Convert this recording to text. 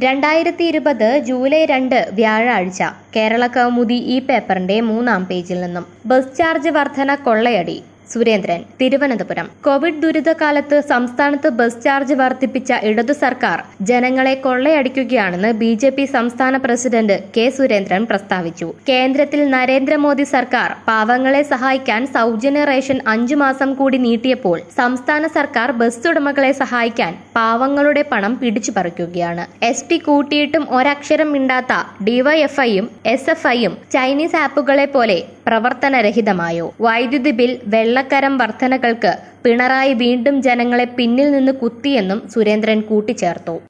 രണ്ടായിരത്തി ഇരുപത് ജൂലൈ രണ്ട് വ്യാഴാഴ്ച കേരള കൗമുദി ഈ പേപ്പറിന്റെ മൂന്നാം പേജിൽ നിന്നും ബസ് ചാർജ് വർധന കൊള്ളയടി സുരേന്ദ്രൻ തിരുവനന്തപുരം കോവിഡ് ദുരിതകാലത്ത് സംസ്ഥാനത്ത് ബസ് ചാർജ് വർദ്ധിപ്പിച്ച ഇടതു സർക്കാർ ജനങ്ങളെ കൊള്ളയടിക്കുകയാണെന്ന് ബി ജെ പി സംസ്ഥാന പ്രസിഡന്റ് കെ സുരേന്ദ്രൻ പ്രസ്താവിച്ചു കേന്ദ്രത്തിൽ നരേന്ദ്രമോദി സർക്കാർ പാവങ്ങളെ സഹായിക്കാൻ സൗജന്യ റേഷൻ അഞ്ചു മാസം കൂടി നീട്ടിയപ്പോൾ സംസ്ഥാന സർക്കാർ ബസ് ഉടമകളെ സഹായിക്കാൻ പാവങ്ങളുടെ പണം പിടിച്ചു പറിക്കുകയാണ് എസ് ടി കൂട്ടിയിട്ടും ഒരക്ഷരം മിണ്ടാത്ത ഡിവൈഎഫ്ഐയും എസ് എഫ് ഐയും ചൈനീസ് ആപ്പുകളെ പോലെ പ്രവർത്തനരഹിതമായോ വൈദ്യുതി ബിൽ വെള്ളക്കരം വർധനകൾക്ക് പിണറായി വീണ്ടും ജനങ്ങളെ പിന്നിൽ നിന്ന് കുത്തിയെന്നും സുരേന്ദ്രൻ കൂട്ടിച്ചേർത്തു